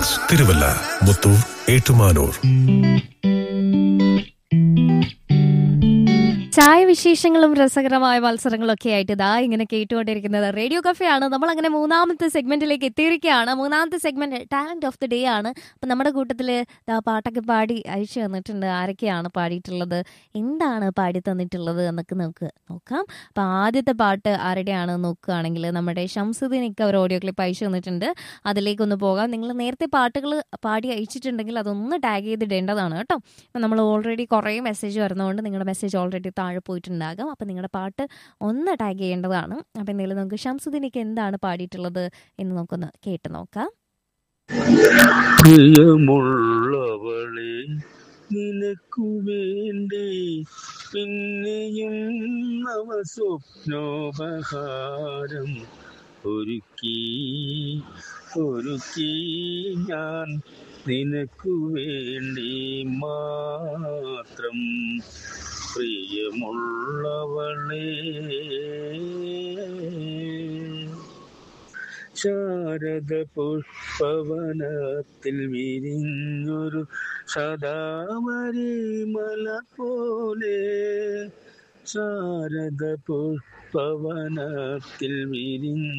jewellers Thiruvalla Muthoor Ettumanoor ചായ വിശേഷങ്ങളും രസകരമായ മത്സരങ്ങളും ഒക്കെ ആയിട്ട് ഇതാ ഇങ്ങനെ കേട്ടുകൊണ്ടിരിക്കുന്നത് റേഡിയോ കഫയാണ് നമ്മൾ അങ്ങനെ മൂന്നാമത്തെ സെഗ്മെന്റിലേക്ക് എത്തിയിരിക്കുകയാണ് മൂന്നാമത്തെ segment talent of the day ആണ് അപ്പൊ നമ്മുടെ കൂട്ടത്തിൽ ദാ പാട്ടൊക്കെ പാടി അയച്ചു തന്നിട്ടുണ്ട് ആരൊക്കെയാണ് പാടിയിട്ടുള്ളത് എന്താണ് പാടി തന്നിട്ടുള്ളത് എന്നൊക്കെ നമുക്ക് നോക്കാം അപ്പൊ ആദ്യത്തെ പാട്ട് ആരുടെയാണ് നോക്കുകയാണെങ്കിൽ നമ്മുടെ ഷംസുദ്ദീനൊക്കെ അവർ ഓഡിയോ ക്ലിപ്പ് അയച്ചു തന്നിട്ടുണ്ട് അതിലേക്കൊന്ന് പോകാം നിങ്ങൾ നേരത്തെ പാട്ടുകൾ പാടി അയച്ചിട്ടുണ്ടെങ്കിൽ അതൊന്ന് ടാഗ് ചെയ്തിടേണ്ടതാണ് കേട്ടോ അപ്പം നമ്മൾ ഓൾറെഡി കുറേ മെസ്സേജ് വരുന്നതുകൊണ്ട് നിങ്ങളുടെ മെസ്സേജ് ഓൾറെഡി താഴെ പോയിട്ടുണ്ടാകും അപ്പം നിങ്ങളുടെ പാട്ട് ഒന്ന് ടാഗ് ചെയ്യേണ്ടതാണ് അപ്പം എന്തെങ്കിലും നമുക്ക് ഷംസുദ്ദീനൊക്കെ എന്താണ് പാടിയിട്ടുള്ളത് എന്ന് നമുക്കൊന്ന് കേട്ട് നോക്കാം പ്രിയമുള്ളവളെ നിനക്കു വേണ്ടി പിന്നെയും നവ സ്വപ്നോപഹാരം ഒരുക്കി ഒരുക്കി ഞാൻ നിനക്കു വേണ്ടി മാത്രം പ്രിയമുള്ളവളേ ശാരദ പുഷ്പവനത്തിൽ വിരിഞ്ഞൊരു സദാവരി മല പോലെ ശാരദ പുഷ്പവനത്തിൽ വിരിഞ്ഞ